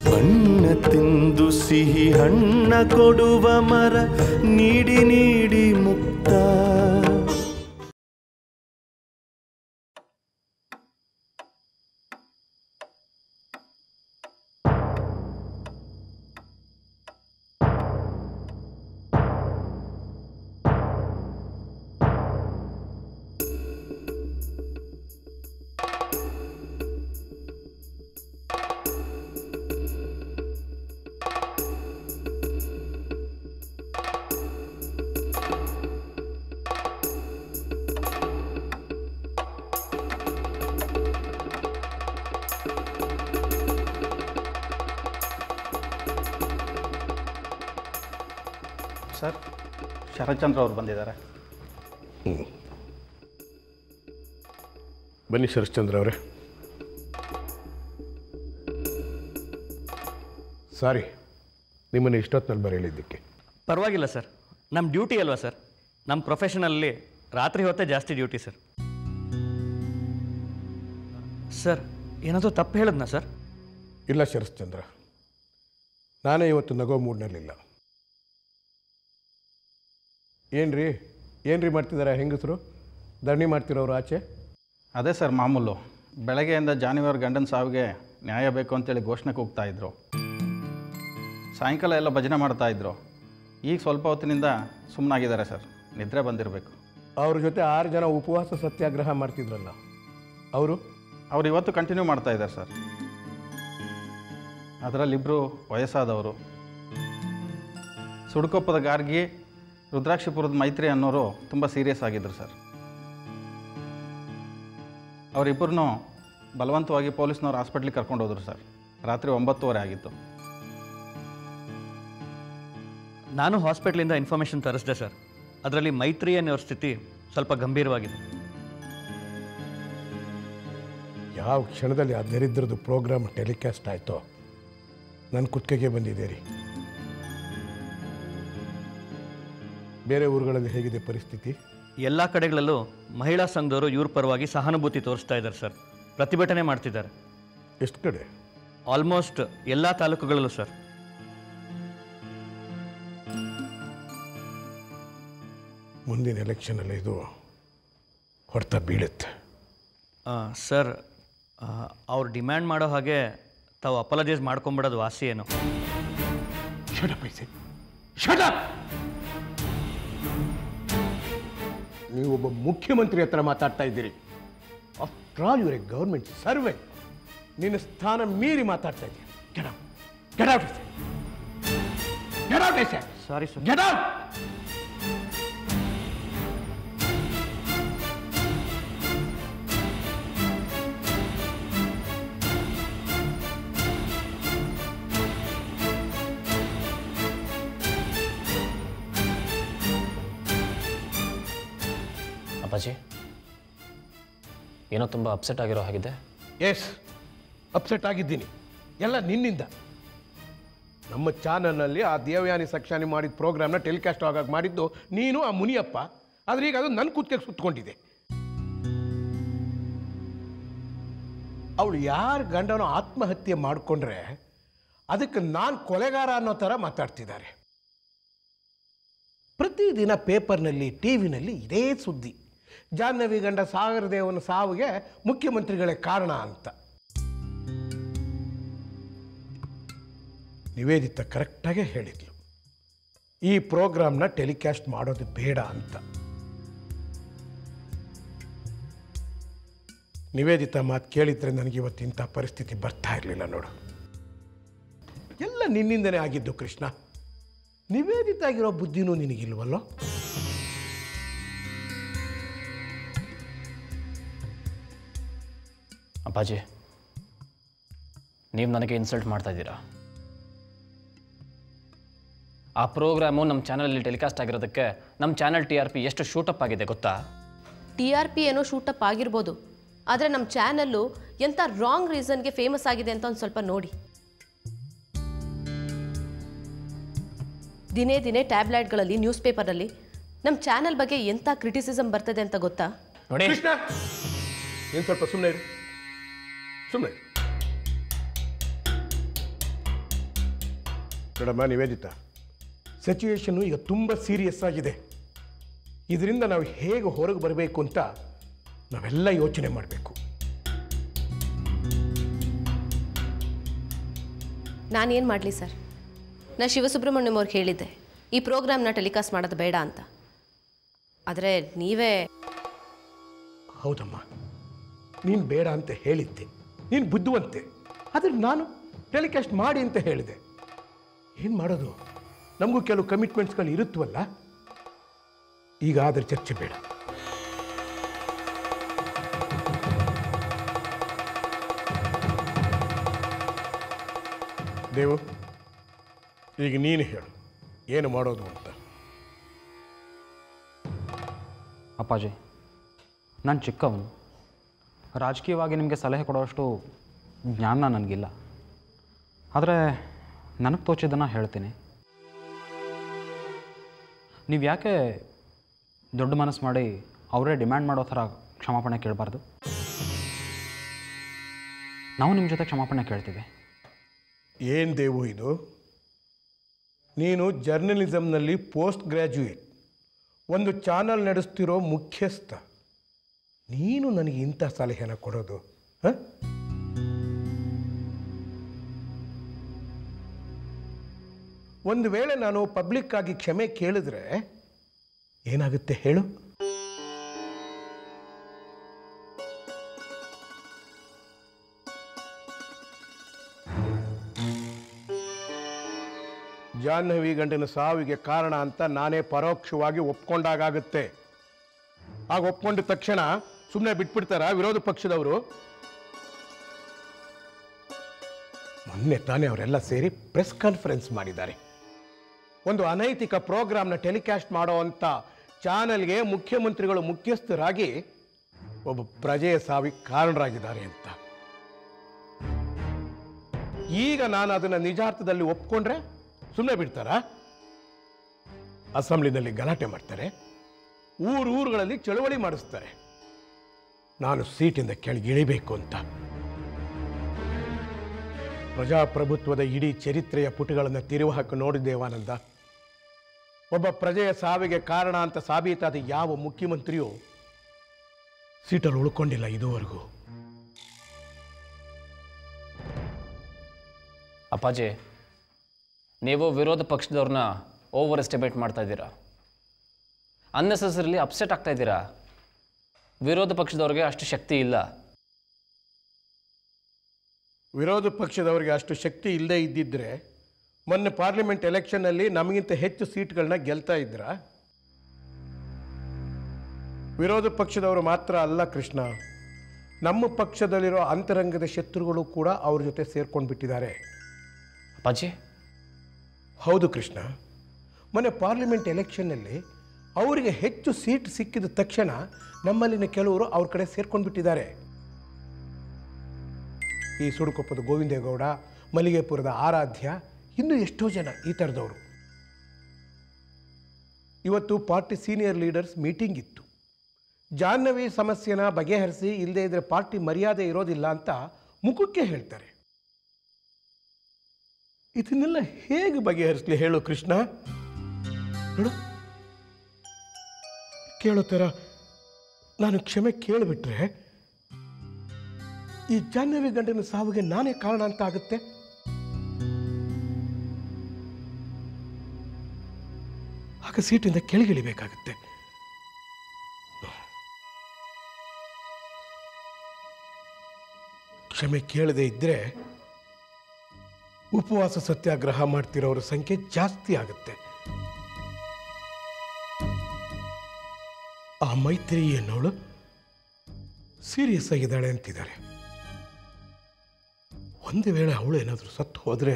ಬಣ್ಣ ತಿಂದು ಸಿಹಿ ಹಣ್ಣ ಕೊಡುವ ಮರ ನೀಡಿ ನೀಡಿ ಮುಕ್ತ ಸರ್ ಶರತ್ಚಂದ್ರ ಅವ್ರು ಬಂದಿದ್ದಾರೆ ಬನ್ನಿ ಶರಶ್ಚಂದ್ರ ಅವರೇ ಸಾರಿ ನಿಮ್ಮನ್ನು ಇಷ್ಟೊತ್ತಿನಲ್ಲಿ ಬರೆಯಲಿದ್ದಕ್ಕೆ ಪರವಾಗಿಲ್ಲ ಸರ್ ನಮ್ಮ ಡ್ಯೂಟಿ ಅಲ್ವಾ ಸರ್ ನಮ್ಮ ಪ್ರೊಫೆಷನಲ್ಲಿ ರಾತ್ರಿ ಹೊತ್ತೇ ಜಾಸ್ತಿ ಡ್ಯೂಟಿ ಸರ್ ಸರ್ ಏನಾದರೂ ತಪ್ಪು ಹೇಳಿದ್ನಾ ಸರ್ ಇಲ್ಲ ಶರಶ್ಚಂದ್ರ ನಾನೇ ಇವತ್ತು ನಗೋ ಮೂಡ್ನಲ್ಲಿಲ್ಲ ಏನ್ರಿ ಏನ್ರಿ ಮಾಡ್ತಿದ್ದಾರೆ ಹೆಂಗಸರು ಧರಣಿ ಮಾಡ್ತಿರೋರು ಆಚೆ ಅದೇ ಸರ್ ಮಾಮೂಲು ಬೆಳಗ್ಗೆಯಿಂದ ಜಾನ್ವರಿ ಗಂಡನ ಸಾವಿಗೆ ನ್ಯಾಯ ಬೇಕು ಅಂತೇಳಿ ಘೋಷಣೆ ಕೂಗ್ತಾ ಇದ್ರು ಸಾಯಂಕಾಲ ಎಲ್ಲ ಭಜನೆ ಮಾಡ್ತಾ ಇದ್ರು ಈಗ ಸ್ವಲ್ಪ ಹೊತ್ತಿನಿಂದ ಸುಮ್ಮನಾಗಿದ್ದಾರೆ ಸರ್ ನಿದ್ರೆ ಬಂದಿರಬೇಕು ಅವ್ರ ಜೊತೆ ಆರು ಜನ ಉಪವಾಸ ಸತ್ಯಾಗ್ರಹ ಮಾಡ್ತಿದ್ರಲ್ಲ ಅವರು ಅವ್ರು ಇವತ್ತು ಕಂಟಿನ್ಯೂ ಮಾಡ್ತಾ ಇದ್ದಾರೆ ಸರ್ ಅದರಲ್ಲಿಬ್ಬರು ವಯಸ್ಸಾದವರು ಸುಡ್ಕೊಪ್ಪದ ಗಾರ್ಗಿ ರುದ್ರಾಕ್ಷಿಪುರದ ಮೈತ್ರಿ ಅನ್ನೋರು ತುಂಬ ಸೀರಿಯಸ್ ಆಗಿದ್ರು ಸರ್ ಅವರಿಬ್ಬರನ್ನೂ ಬಲವಂತವಾಗಿ ಪೊಲೀಸ್ನವ್ರು ಹಾಸ್ಪಿಟ್ಲಿಗೆ ಕರ್ಕೊಂಡು ಹೋದ್ರು ಸರ್ ರಾತ್ರಿ ಒಂಬತ್ತುವರೆ ಆಗಿತ್ತು ನಾನು ಹಾಸ್ಪಿಟ್ಲಿಂದ ಇನ್ಫಾರ್ಮೇಷನ್ ತರಿಸಿದೆ ಸರ್ ಅದರಲ್ಲಿ ಮೈತ್ರಿ ಅನ್ನೋರ ಸ್ಥಿತಿ ಸ್ವಲ್ಪ ಗಂಭೀರವಾಗಿದೆ ಯಾವ ಕ್ಷಣದಲ್ಲಿ ಆ ದರಿದ್ರದ್ದು ಪ್ರೋಗ್ರಾಮ್ ಟೆಲಿಕಾಸ್ಟ್ ಆಯಿತೋ ನನ್ನ ಕುತ್ತಿಗೆಗೆ ಬಂದಿದೆ ರೀ ಬೇರೆ ಊರುಗಳಲ್ಲಿ ಹೇಗಿದೆ ಪರಿಸ್ಥಿತಿ ಎಲ್ಲ ಕಡೆಗಳಲ್ಲೂ ಮಹಿಳಾ ಸಂಘದವರು ಇವ್ರ ಪರವಾಗಿ ಸಹಾನುಭೂತಿ ತೋರಿಸ್ತಾ ಇದ್ದಾರೆ ಸರ್ ಪ್ರತಿಭಟನೆ ಮಾಡ್ತಿದ್ದಾರೆ ಎಷ್ಟು ಕಡೆ ಆಲ್ಮೋಸ್ಟ್ ಎಲ್ಲ ತಾಲೂಕುಗಳಲ್ಲೂ ಸರ್ ಮುಂದಿನ ಎಲೆಕ್ಷನಲ್ಲಿ ಇದು ಹೊಡೆತ ಬೀಳುತ್ತೆ ಆ, ಸರ್ ಅವ್ರು ಡಿಮ್ಯಾಂಡ್ ಮಾಡೋ ಹಾಗೆ ತಾವು ಅಪಾಲಜೈಸ್ ಮಾಡ್ಕೊಂಬಿಡೋದು ವಾಸಿ ಏನು ಶಟ ಪೈಸೆ ಶಟ ನೀವು ಒಬ್ಬ ಮುಖ್ಯಮಂತ್ರಿ ಹತ್ರ ಮಾತಾಡ್ತಾ ಇದ್ದೀರಿ ಆಫ್ಟರ್ ಆಲ್ ಇವರೇ ಗೌರ್ಮೆಂಟ್ ಸರ್ವೆ ನಿನ್ನ ಸ್ಥಾನ ಮೀರಿ ಮಾತಾಡ್ತಾ ಇದ್ದೀರಿ get out get out get out ಐಸೆ ಸಾರಿ ಸರ್ ಗೆಟ್ ಔಟ್ ಅಪ್ಪಾಜಿ ಏನೋ ತುಂಬ ಅಪ್ಸೆಟ್ ಆಗಿರೋ ಹಾಗಿದೆ ಎಸ್ ಅಪ್ಸೆಟ್ ಆಗಿದ್ದೀನಿ ಎಲ್ಲ ನಿನ್ನಿಂದ ನಮ್ಮ ಚಾನಲ್ನಲ್ಲಿ ಆ ದೇವಯಾನಿ ಸಕ್ಷಾನಿ ಮಾಡಿದ ಪ್ರೋಗ್ರಾಮ್ನ ಟೆಲಿಕಾಸ್ಟ್ ಆಗಾಗ ಮಾಡಿದ್ದು ನೀನು ಆ ಮುನಿಯಪ್ಪ ಆದರೆ ಈಗ ಅದು ನನ್ನ ಕುತ್ತಿಗೆ ಸುತ್ತಕೊಂಡಿದೆ ಅವಳು ಯಾರ ಗಂಡನೋ ಆತ್ಮಹತ್ಯೆ ಮಾಡಿಕೊಂಡ್ರೆ ಅದಕ್ಕೆ ನಾನು ಕೊಲೆಗಾರ ಅನ್ನೋ ಥರ ಮಾತಾಡ್ತಿದ್ದಾರೆ ಪ್ರತಿದಿನ ಪೇಪರ್ನಲ್ಲಿ ಟಿ ವಿನಲ್ಲಿ ಇದೇ ಸುದ್ದಿ ಜಾಹ್ನವಿ ಗಂಡ ಸಾಗರ ದೇವನ ಸಾವಿಗೆ ಮುಖ್ಯಮಂತ್ರಿಗಳೇ ಕಾರಣ ಅಂತ ನಿವೇದಿತ ಕರೆಕ್ಟಾಗೇ ಹೇಳಿದ್ಲು ಈ ಪ್ರೋಗ್ರಾಮ್ನ ಟೆಲಿಕಾಸ್ಟ್ ಮಾಡೋದು ಬೇಡ ಅಂತ ನಿವೇದಿತ ಮಾತು ಕೇಳಿದ್ರೆ ನನಗೆ ಇವತ್ತು ಇಂಥ ಪರಿಸ್ಥಿತಿ ಬರ್ತಾ ಇರಲಿಲ್ಲ ನೋಡು ಎಲ್ಲ ನಿನ್ನಿಂದನೇ ಆಗಿದ್ದು ಕೃಷ್ಣ ನಿವೇದಿತ ಆಗಿರೋ ಬುದ್ಧಿನೂ ನಿನಗಿಲ್ವಲ್ಲೋ ಅಪ್ಪಾಜಿ ನೀವು ನನಗೆ ಇನ್ಸಲ್ಟ್ ಮಾಡ್ತಾ ಇದ್ದೀರಾ ಆ ಪ್ರೋಗ್ರಾಮು ನಮ್ಮ ಚಾನಲಲ್ಲಿ ಟೆಲಿಕಾಸ್ಟ್ ಆಗಿರೋದಕ್ಕೆ ನಮ್ಮ ಚಾನಲ್ ಟಿ ಆರ್ ಪಿ ಎಷ್ಟು ಶೂಟಪ್ ಆಗಿದೆ ಗೊತ್ತಾ ಟಿ ಆರ್ ಪಿ ಏನೋ ಶೂಟಪ್ ಆಗಿರ್ಬೋದು ಆದರೆ ನಮ್ಮ ಚಾನಲ್ಲು ಎಂಥ ರಾಂಗ್ ರೀಸನ್ಗೆ ಫೇಮಸ್ ಆಗಿದೆ ಅಂತ ಒಂದು ಸ್ವಲ್ಪ ನೋಡಿ ದಿನೇ ದಿನೇ ಟ್ಯಾಬ್ಲೆಟ್ಗಳಲ್ಲಿ ನ್ಯೂಸ್ ಪೇಪರಲ್ಲಿ ನಮ್ಮ ಚಾನಲ್ ಬಗ್ಗೆ ಎಂಥ ಕ್ರಿಟಿಸಿಸಮ್ ಬರ್ತದೆ ಅಂತ ಗೊತ್ತಾ ನೋಡಿ ಕೃಷ್ಣ ನೀನು ಸ್ವಲ್ಪ ಸುಮ್ಮನೆ ಇರು ಸುಮ್ಮನೆ ನೋಡಮ್ಮ ನಿವೇದಿತಾ ಸಿಚುವೇಶನ್ನು ಈಗ ತುಂಬ ಸೀರಿಯಸ್ ಆಗಿದೆ ಇದರಿಂದ ನಾವು ಹೇಗೆ ಹೊರಗೆ ಬರಬೇಕು ಅಂತ ನಾವೆಲ್ಲ ಯೋಚನೆ ಮಾಡಬೇಕು ನಾನೇನು ಮಾಡಲಿ ಸರ್ ನಾ ಶಿವಸುಬ್ರಹ್ಮಣ್ಯಂ ಅವ್ರಿಗೆ ಹೇಳಿದ್ದೆ ಈ ಪ್ರೋಗ್ರಾಮ್ನ ಟೆಲಿಕಾಸ್ಟ್ ಮಾಡೋದು ಬೇಡ ಅಂತ ಆದರೆ ನೀವೇ ಹೌದಮ್ಮ ನೀನು ಬೇಡ ಅಂತ ಹೇಳಿದ್ದೆ ನೀನು ಬುದ್ಧಿವಂತೆ ಆದರೆ ನಾನು ಟೆಲಿಕಾಸ್ಟ್ ಮಾಡಿ ಅಂತ ಹೇಳಿದೆ ಏನು ಮಾಡೋದು ನಮಗೂ ಕೆಲವು ಕಮಿಟ್ಮೆಂಟ್ಸ್ಗಳು ಇರುತ್ತವಲ್ಲ ಈಗ ಅದರ ಚರ್ಚೆ ಬೇಡ ದೇವು ಈಗ ನೀನು ಹೇಳು ಏನು ಮಾಡೋದು ಅಂತ ಅಪ್ಪಾಜಿ ನಾನು ಚಿಕ್ಕವನು ರಾಜಕೀಯವಾಗಿ ನಿಮಗೆ ಸಲಹೆ ಕೊಡೋಷ್ಟು ಜ್ಞಾನ ನನಗಿಲ್ಲ ಆದರೆ ನನಗೆ ತೋಚಿದ್ದನ್ನು ಹೇಳ್ತೀನಿ ನೀವು ಯಾಕೆ ದೊಡ್ಡ ಮನಸ್ಸು ಮಾಡಿ ಅವರೇ ಡಿಮ್ಯಾಂಡ್ ಮಾಡೋ ಥರ ಕ್ಷಮಾಪಣೆ ಕೇಳಬಾರ್ದು ನಾವು ನಿಮ್ಮ ಜೊತೆ ಕ್ಷಮಾಪಣೆ ಕೇಳ್ತೀವಿ ಏನು ದೇವು ಇದು ನೀನು ಜರ್ನಲಿಸಮ್ನಲ್ಲಿ ಪೋಸ್ಟ್ ಗ್ರ್ಯಾಜುಯೇಟ್ ಒಂದು ಚಾನಲ್ ನಡೆಸ್ತಿರೋ ಮುಖ್ಯಸ್ಥ ನೀನು ನನಗೆ ಇಂಥ ಸಲಹೆನ ಕೊಡೋದು ಹ? ಒಂದು ವೇಳೆ ನಾನು ಪಬ್ಲಿಕ್ ಆಗಿ ಕ್ಷಮೆ ಕೇಳಿದ್ರೆ ಏನಾಗುತ್ತೆ ಹೇಳು ಜಾಹ್ನವಿ ಗಂಡನ ಸಾವಿಗೆ ಕಾರಣ ಅಂತ ನಾನೇ ಪರೋಕ್ಷವಾಗಿ ಒಪ್ಕೊಂಡಾಗುತ್ತೆ ಆಗ ಒಪ್ಕೊಂಡ ತಕ್ಷಣ ಸುಮ್ಮನೆ ಬಿಟ್ಬಿಡ್ತಾರ ವಿರೋಧ ಪಕ್ಷದವರು ಮೊನ್ನೆ ತಾನೇ ಅವರೆಲ್ಲ ಸೇರಿ ಪ್ರೆಸ್ ಕಾನ್ಫರೆನ್ಸ್ ಮಾಡಿದ್ದಾರೆ ಒಂದು ಅನೈತಿಕ ಪ್ರೋಗ್ರಾಮ್ನ ಟೆಲಿಕಾಸ್ಟ್ ಮಾಡುವಂಥ ಚಾನೆಲ್ಗೆ ಮುಖ್ಯಮಂತ್ರಿಗಳು ಮುಖ್ಯಸ್ಥರಾಗಿ ಒಬ್ಬ ಪ್ರಜೆಯ ಸಾವಿಗೆ ಕಾರಣರಾಗಿದ್ದಾರೆ ಅಂತ ಈಗ ನಾನು ಅದನ್ನು ನಿಜಾರ್ಥದಲ್ಲಿ ಒಪ್ಕೊಂಡ್ರೆ ಸುಮ್ಮನೆ ಬಿಡ್ತಾರಾ ಅಸೆಂಬ್ಲಿನಲ್ಲಿ ಗಲಾಟೆ ಮಾಡ್ತಾರೆ ಊರೂರುಗಳಲ್ಲಿ ಚಳವಳಿ ಮಾಡಿಸ್ತಾರೆ ನಾನು ಸೀಟಿಂದ ಕೆಳಗೆ ಇಳಿಬೇಕು ಅಂತ ಪ್ರಜಾಪ್ರಭುತ್ವದ ಇಡೀ ಚರಿತ್ರೆಯ ಪುಟಗಳನ್ನು ತಿರುವು ಹಾಕಿ ನೋಡಿದ್ದೇವಾನಂದ ಒಬ್ಬ ಪ್ರಜೆಯ ಸಾವಿಗೆ ಕಾರಣ ಅಂತ ಸಾಬೀತಾದ ಯಾವ ಮುಖ್ಯಮಂತ್ರಿಯೂ ಸೀಟಲ್ಲಿ ಉಳ್ಕೊಂಡಿಲ್ಲ ಇದುವರೆಗೂ ಅಪ್ಪಾಜಿ ನೀವು ವಿರೋಧ ಪಕ್ಷದವ್ರನ್ನ ಓವರ್ ಎಸ್ಟಿಮೇಟ್ ಮಾಡ್ತಾ ಇದ್ದೀರಾ ಅನ್ನೆಸೆಸರಿಲಿ ಅಪ್ಸೆಟ್ ಆಗ್ತಾ ಇದ್ದೀರಾ ವಿರೋಧ ಪಕ್ಷದವ್ರಿಗೆ ಅಷ್ಟು ಶಕ್ತಿ ಇಲ್ಲ ವಿರೋಧ ಪಕ್ಷದವರಿಗೆ ಅಷ್ಟು ಶಕ್ತಿ ಇಲ್ಲದೆ ಇದ್ದಿದ್ರೆ ಮೊನ್ನೆ ಪಾರ್ಲಿಮೆಂಟ್ ಎಲೆಕ್ಷನ್ನಲ್ಲಿ ನಮಗಿಂತ ಹೆಚ್ಚು ಸೀಟ್ಗಳನ್ನ ಗೆಲ್ತಾ ಇದ್ರ ವಿರೋಧ ಪಕ್ಷದವರು ಮಾತ್ರ ಅಲ್ಲ ಕೃಷ್ಣ ನಮ್ಮ ಪಕ್ಷದಲ್ಲಿರೋ ಅಂತರಂಗದ ಶತ್ರುಗಳು ಕೂಡ ಅವ್ರ ಜೊತೆ ಸೇರ್ಕೊಂಡು ಬಿಟ್ಟಿದ್ದಾರೆ ಅಪ್ಪಾಜಿ ಹೌದು ಕೃಷ್ಣ ಮೊನ್ನೆ ಪಾರ್ಲಿಮೆಂಟ್ ಎಲೆಕ್ಷನ್ನಲ್ಲಿ ಅವರಿಗೆ ಹೆಚ್ಚು ಸೀಟ್ ಸಿಕ್ಕಿದ ತಕ್ಷಣ ನಮ್ಮಲ್ಲಿನ ಕೆಲವರು ಅವ್ರ ಕಡೆ ಸೇರ್ಕೊಂಡು ಬಿಟ್ಟಿದ್ದಾರೆ ಈ ಸುಡುಕೊಪ್ಪದ ಗೋವಿಂದೇಗೌಡ ಮಲ್ಲಿಗೆಪುರದ ಆರಾಧ್ಯ ಇನ್ನೂ ಎಷ್ಟೋ ಜನ ಈ ಥರದವರು ಇವತ್ತು ಪಾರ್ಟಿ ಸೀನಿಯರ್ ಲೀಡರ್ಸ್ ಮೀಟಿಂಗ್ ಇತ್ತು ಜಾಹ್ನವಿ ಸಮಸ್ಯೆನ ಬಗೆಹರಿಸಿ ಇಲ್ಲದೇ ಇದ್ರೆ ಪಾರ್ಟಿ ಮರ್ಯಾದೆ ಇರೋದಿಲ್ಲ ಅಂತ ಮುಖಕ್ಕೆ ಹೇಳ್ತಾರೆ ಇದನ್ನೆಲ್ಲ ಹೇಗೆ ಬಗೆಹರಿಸಲಿ ಹೇಳು ಕೃಷ್ಣ ನೋಡು ಕೇಳೋ ಥರ ನಾನು ಕ್ಷಮೆ ಕೇಳಿಬಿಟ್ರೆ ಈ ಜಾಹ್ನವಿ ಗಂಡನ ಸಾವಿಗೆ ನಾನೇ ಕಾರಣ ಅಂತ ಆಗುತ್ತೆ ಆಗ ಸೀಟಿಂದ ಕೆಳಗಿಳಿಬೇಕಾಗುತ್ತೆ ಕ್ಷಮೆ ಕೇಳದೆ ಇದ್ರೆ ಉಪವಾಸ ಸತ್ಯಾಗ್ರಹ ಮಾಡ್ತಿರೋರ ಸಂಖ್ಯೆ ಜಾಸ್ತಿ ಆಗುತ್ತೆ ಆ ಮೈತ್ರಿ ಅನ್ನೋಳು ಸೀರಿಯಸ್ ಆಗಿದ್ದಾಳೆ ಅಂತಿದ್ದಾರೆ ಒಂದು ವೇಳೆ ಅವಳು ಏನಾದರೂ ಸತ್ತು ಹೋದರೆ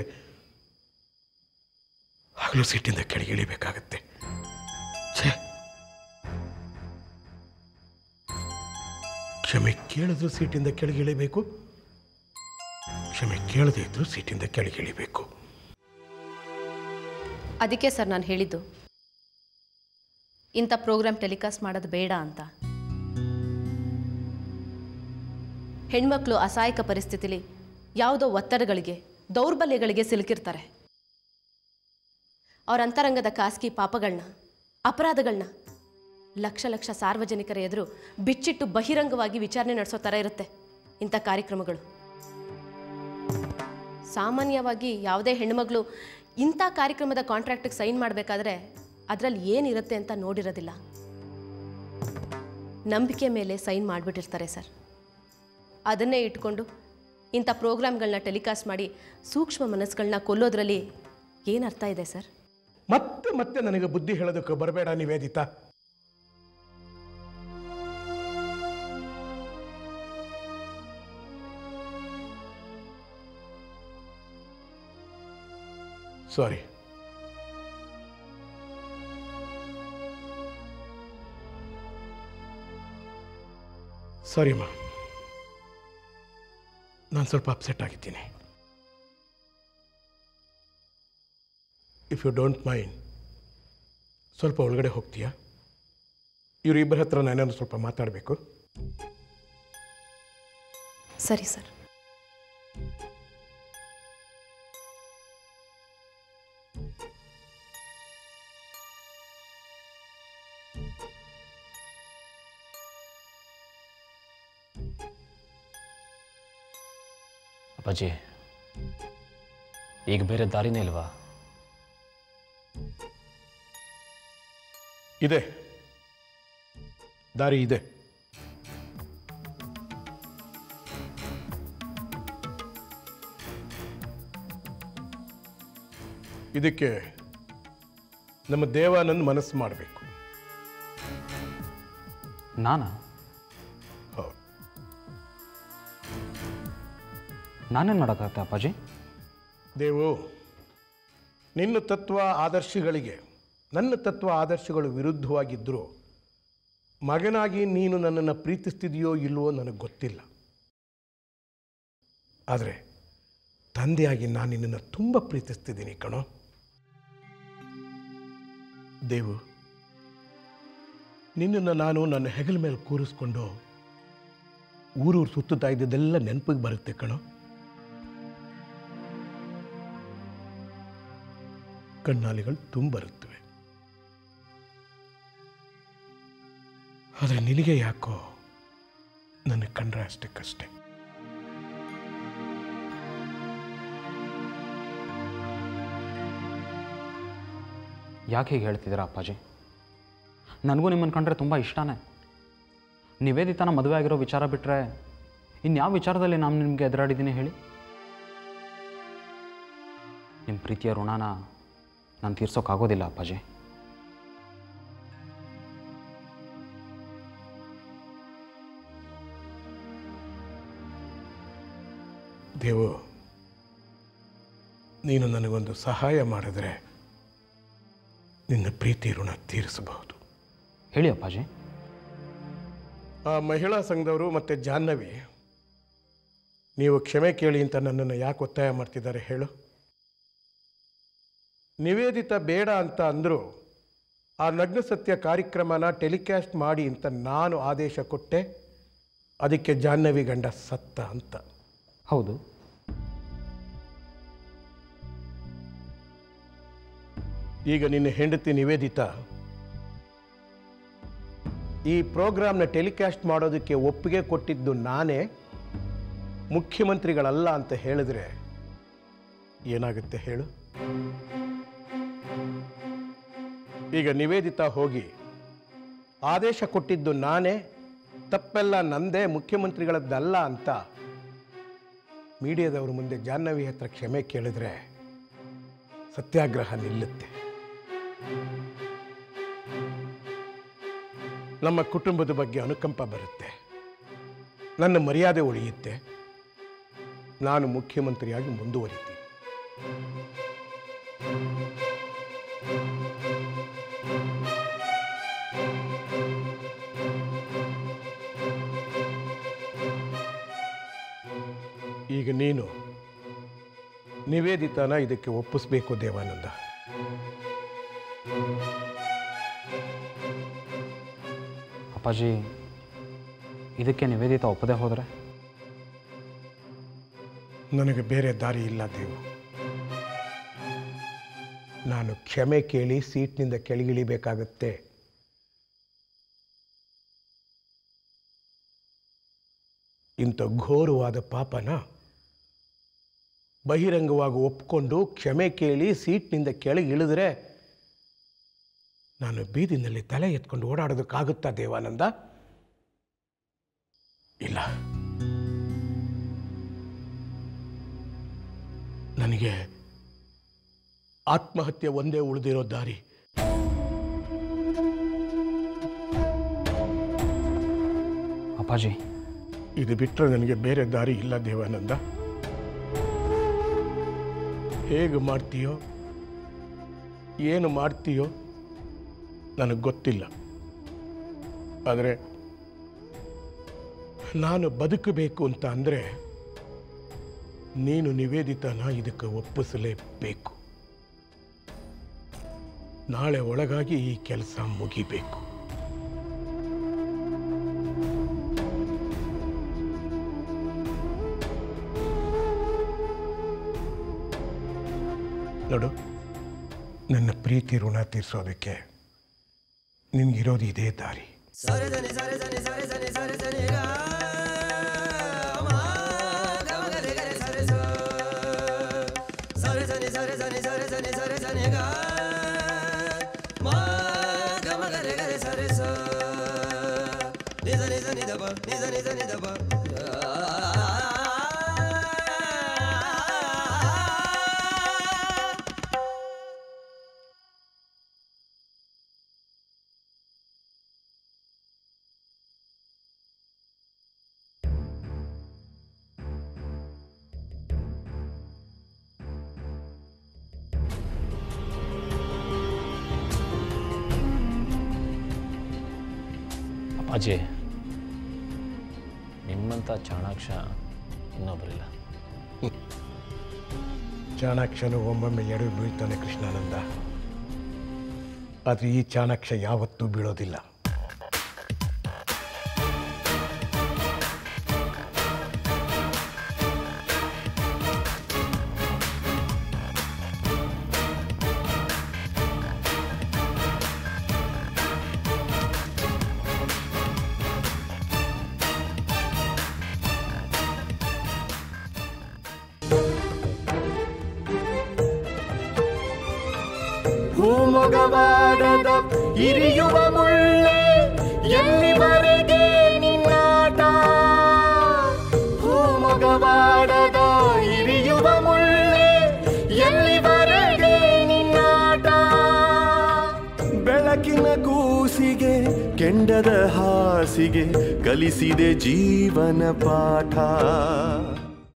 ಆಗಲೂ ಸೀಟಿಂದ ಕೆಳಗೆ ಇಳಿಬೇಕಾಗತ್ತೆ ಛೇ ಕ್ಷಮೆ ಕೇಳಿದ್ರು ಸೀಟಿಂದ ಕೆಳಗೆ ಇಳಿಬೇಕು ಕ್ಷಮೆ ಕೇಳದೇ ಇದ್ರೂ ಸೀಟಿಂದ ಕೆಳಗೆ ಇಳಿಬೇಕು ಅದಕ್ಕೆ ಸರ್ ನಾನು ಹೇಳಿದ್ದು ಇಂಥ ಪ್ರೋಗ್ರಾಮ್ ಟೆಲಿಕಾಸ್ಟ್ ಮಾಡೋದು ಬೇಡ ಅಂತ ಹೆಣ್ಮಕ್ಳು ಅಸಹಾಯಕ ಪರಿಸ್ಥಿತಿಲಿ ಯಾವುದೋ ಒತ್ತಡಗಳಿಗೆ ದೌರ್ಬಲ್ಯಗಳಿಗೆ ಸಿಲುಕಿರ್ತಾರೆ ಅವ್ರ ಅಂತರಂಗದ ಖಾಸಗಿ ಪಾಪಗಳನ್ನ ಅಪರಾಧಗಳನ್ನ ಲಕ್ಷ ಲಕ್ಷ ಸಾರ್ವಜನಿಕರ ಎದುರು ಬಿಚ್ಚಿಟ್ಟು ಬಹಿರಂಗವಾಗಿ ವಿಚಾರಣೆ ನಡೆಸೋ ಥರ ಇರುತ್ತೆ ಇಂಥ ಕಾರ್ಯಕ್ರಮಗಳು ಸಾಮಾನ್ಯವಾಗಿ ಯಾವುದೇ ಹೆಣ್ಮಗಳು ಇಂಥ ಕಾರ್ಯಕ್ರಮದ ಕಾಂಟ್ರಾಕ್ಟಿಗೆ ಸೈನ್ ಮಾಡಬೇಕಾದ್ರೆ ಅದರಲ್ಲಿ ಏನಿರುತ್ತೆ ಅಂತ ನೋಡಿರೋದಿಲ್ಲ ನಂಬಿಕೆ ಮೇಲೆ ಸೈನ್ ಮಾಡಿಬಿಟ್ಟಿರ್ತಾರೆ ಸರ್ ಅದನ್ನೇ ಇಟ್ಕೊಂಡು ಇಂಥ ಪ್ರೋಗ್ರಾಮ್ಗಳನ್ನ ಟೆಲಿಕಾಸ್ಟ್ ಮಾಡಿ ಸೂಕ್ಷ್ಮ ಮನಸ್ಸುಗಳನ್ನ ಕೊಲ್ಲೋದ್ರಲ್ಲಿ ಏನು ಅರ್ಥ ಇದೆ ಸರ್ ಮತ್ತೆ ಮತ್ತೆ ನನಗೆ ಬುದ್ಧಿ ಹೇಳೋದಕ್ಕೆ ಬರಬೇಡ ನಿವೇದಿತಾ ಸಾರಿ ಸಾರಿ ಮಾ ನಾನು ಸ್ವಲ್ಪ ಅಪ್ಸೆಟ್ ಆಗಿದ್ದೀನಿ ಇಫ್ ಯು ಡೋಂಟ್ ಮೈಂಡ್ ಸ್ವಲ್ಪ ಒಳಗಡೆ ಹೋಗ್ತೀಯಾ ಇವರಿಬ್ಬರ ಹತ್ರ ನಾನೇನು ಸ್ವಲ್ಪ ಮಾತಾಡಬೇಕು ಸರಿ ಸರ್ ಅಪ್ಪಾಜಿ ಈಗ ಬೇರೆ ದಾರಿನೇ ಇಲ್ವಾ ಇದೆ ದಾರಿ ಇದೆ ಇದಕ್ಕೆ ನಮ್ಮ ದೇವಾನಂದ್ ಮನಸ್ಸು ಮಾಡಬೇಕು ನಾನಾ ಹೌದು ನಾನೇನು ಮಾಡೋಕ್ಕಾಗತ್ತೆ ಅಪ್ಪಾಜಿ ದೇವು ನಿನ್ನ ತತ್ವ ಆದರ್ಶಗಳಿಗೆ ನನ್ನ ತತ್ವ ಆದರ್ಶಗಳು ವಿರುದ್ಧವಾಗಿದ್ದರೂ ಮಗನಾಗಿ ನೀನು ನನ್ನನ್ನು ಪ್ರೀತಿಸ್ತಿದೆಯೋ ಇಲ್ವೋ ನನಗೆ ಗೊತ್ತಿಲ್ಲ ಆದರೆ ತಂದೆಯಾಗಿ ನಾನು ನಿನ್ನನ್ನು ತುಂಬ ಪ್ರೀತಿಸ್ತಿದ್ದೀನಿ ಕಣೋ ದೇವು ನಿನ್ನನ್ನು ನಾನು ನನ್ನ ಹೆಗಲ ಮೇಲೆ ಕೂರಿಸ್ಕೊಂಡು ಊರೂರು ಸುತ್ತುತ್ತಾ ಇದ್ದದೆಲ್ಲ ನೆನಪಿಗೆ ಬರುತ್ತೆ ಕಣೋ ಕಣ್ಣಾಲಿಗಳು ತುಂಬರುತ್ತವೆ ಆದರೆ ನಿನಗೆ ಯಾಕೋ ನನ್ನ ಕಂಡ್ರೆ ಅಷ್ಟಕ್ಕಷ್ಟೇ ಯಾಕೆ ಹೀಗೆ ಹೇಳ್ತಿದ್ದೀರಾ ಅಪ್ಪಾಜಿ ನನಗೂ ನಿಮ್ಮನ್ನು ಕಂಡ್ರೆ ತುಂಬ ಇಷ್ಟನೇ ನಿವೇದಿತನ ಮದುವೆ ಆಗಿರೋ ವಿಚಾರ ಬಿಟ್ಟರೆ ಇನ್ಯಾವ ವಿಚಾರದಲ್ಲಿ ನಾನು ನಿಮಗೆ ಎದುರಾಡಿದ್ದೀನಿ ಹೇಳಿ ನಿಮ್ಮ ಪ್ರೀತಿಯ ಋಣನ ನಾನು ತೀರ್ಸೋಕ್ಕಾಗೋದಿಲ್ಲ ಅಪ್ಪಾಜಿ ದೇವು ನೀನು ನನಗೊಂದು ಸಹಾಯ ಮಾಡಿದ್ರೆ ನಿನ್ನ ಪ್ರೀತಿ ಋಣ ತೀರಿಸಬಹುದು ಹೇಳಿ ಅಪ್ಪಾಜಿ ಆ ಮಹಿಳಾ ಸಂಘದವರು ಮತ್ತು ಜಾಹ್ನವಿ ನೀವು ಕ್ಷಮೆ ಕೇಳಿ ಅಂತ ನನ್ನನ್ನು ಯಾಕೆ ಒತ್ತಾಯ ಮಾಡ್ತಿದ್ದಾರೆ ಹೇಳು ನಿವೇದಿತ ಬೇಡ ಅಂತ ಅಂದರು ಆ ನಗ್ನ ಸತ್ಯ ಕಾರ್ಯಕ್ರಮನ ಟೆಲಿಕಾಸ್ಟ್ ಮಾಡಿ ಅಂತ ನಾನು ಆದೇಶ ಕೊಟ್ಟೆ ಅದಕ್ಕೆ ಜಾಹ್ನವಿ ಗಂಡ ಸತ್ತ ಅಂತ ಹೌದು ಈಗ ನಿನ್ನ ಹೆಂಡತಿ ನಿವೇದಿತ ಈ ಪ್ರೋಗ್ರಾಮ್ನ ಟೆಲಿಕಾಸ್ಟ್ ಮಾಡೋದಕ್ಕೆ ಒಪ್ಪಿಗೆ ಕೊಟ್ಟಿದ್ದು ನಾನೇ ಮುಖ್ಯಮಂತ್ರಿಗಳಲ್ಲ ಅಂತ ಹೇಳಿದ್ರೆ ಏನಾಗುತ್ತೆ ಹೇಳು ಈಗ ನಿವೇದಿತ ಹೋಗಿ ಆದೇಶ ಕೊಟ್ಟಿದ್ದು ನಾನೇ ತಪ್ಪೆಲ್ಲ ನಂದೇ ಮುಖ್ಯಮಂತ್ರಿಗಳದ್ದಲ್ಲ ಅಂತ ಮೀಡಿಯಾದವ್ರ ಮುಂದೆ ಜಾಹ್ನವಿ ಹತ್ರ ಕ್ಷಮೆ ಕೇಳಿದ್ರೆ ಸತ್ಯಾಗ್ರಹ ನಿಲ್ಲುತ್ತೆ ನಮ್ಮ ಕುಟುಂಬದ ಬಗ್ಗೆ ಅನುಕಂಪ ಬರುತ್ತೆ ನನ್ನ ಮರ್ಯಾದೆ ಉಳಿಯುತ್ತೆ ನಾನು ಮುಖ್ಯಮಂತ್ರಿಯಾಗಿ ಮುಂದುವರಿತೀನಿ ಈಗ ನೀನು ನಿವೇದಿತನ ಇದಕ್ಕೆ ಒಪ್ಪಿಸ್ಬೇಕು ದೇವಾನಂದ ಅಪ್ಪಾಜಿ ಇದಕ್ಕೆ ನಿವೇದಿತ ಒಪ್ಪದೆ ಹೋದರೆ ನನಗೆ ಬೇರೆ ದಾರಿ ಇಲ್ಲ ದೇವು ನಾನು ಕ್ಷಮೆ ಕೇಳಿ ಸೀಟ್ನಿಂದ ಕೆಳಗಿಳಿಬೇಕಾಗುತ್ತೆ ಇಂಥ ಘೋರವಾದ ಪಾಪನ ಬಹಿರಂಗವಾಗಿ ಒಪ್ಕೊಂಡು ಕ್ಷಮೆ ಕೇಳಿ ಸೀಟ್ನಿಂದ ಕೆಳಗೆ ಇಳಿದ್ರೆ ನಾನು ಬೀದಿನಲ್ಲಿ ತಲೆ ಎತ್ಕೊಂಡು ಓಡಾಡೋದಕ್ಕಾಗುತ್ತಾ ದೇವಾನಂದ ಇಲ್ಲ ನನಗೆ ಆತ್ಮಹತ್ಯೆ ಒಂದೇ ಉಳಿದಿರೋ ದಾರಿ ಅಪ್ಪಾಜಿ ಇದು ಬಿಟ್ಟರೆ ನನಗೆ ಬೇರೆ ದಾರಿ ಇಲ್ಲ ದೇವಾನಂದ ಹೇಗೆ ಮಾಡ್ತೀಯೋ ಏನು ಮಾಡ್ತೀಯೋ ನನಗೆ ಗೊತ್ತಿಲ್ಲ ಆದರೆ ನಾನು ಬದುಕಬೇಕು ಅಂತ ಅಂದರೆ ನೀನು ನಿವೇದಿತನ ಇದಕ್ಕೆ ಒಪ್ಪಿಸಲೇಬೇಕು ನಾಳೆ ಒಳಗಾಗಿ ಈ ಕೆಲಸ ಮುಗಿಬೇಕು ನೋಡು ನನ್ನ ಪ್ರೀತಿ ಋಣ ತೀರಿಸೋದಕ್ಕೆ ನಿನ್ಗಿರೋದು ಇದೇ ದಾರಿ ಅಪ್ಪಾಜಿ ನಿಮ್ಮಂಥ ಚಾಣಾಕ್ಷ ಇನ್ನೊಬ್ಬರಿಲ್ಲ ಚಾಣಾಕ್ಷನು ಒಮ್ಮೊಮ್ಮೆ ಎಡವಿ ಬೀಳ್ತಾನೆ ಕೃಷ್ಣಾನಂದ ಆದರೆ ಈ ಚಾಣಾಕ್ಷ ಯಾವತ್ತೂ ಬೀಳೋದಿಲ್ಲ ಭೂಮೊಗವಾಡದ ಇರಿಯುವ ಮುಳ್ಳೆ ಎಲ್ಲಿವರೆಗೆ ನಿನ್ನಾಟ ಭೂಮೊಗವಾಡದ ಇರಿಯುವ ಮುಳ್ಳೆ ಎಲ್ಲಿವರೆಗೆ ನಿನ್ನಾಟ ಬೆಳಕಿನ ಕೂಸಿಗೆ ಕೆಂಡದ ಹಾಸಿಗೆ ಕಲಿಸಿದೆ ಜೀವನ ಪಾಠ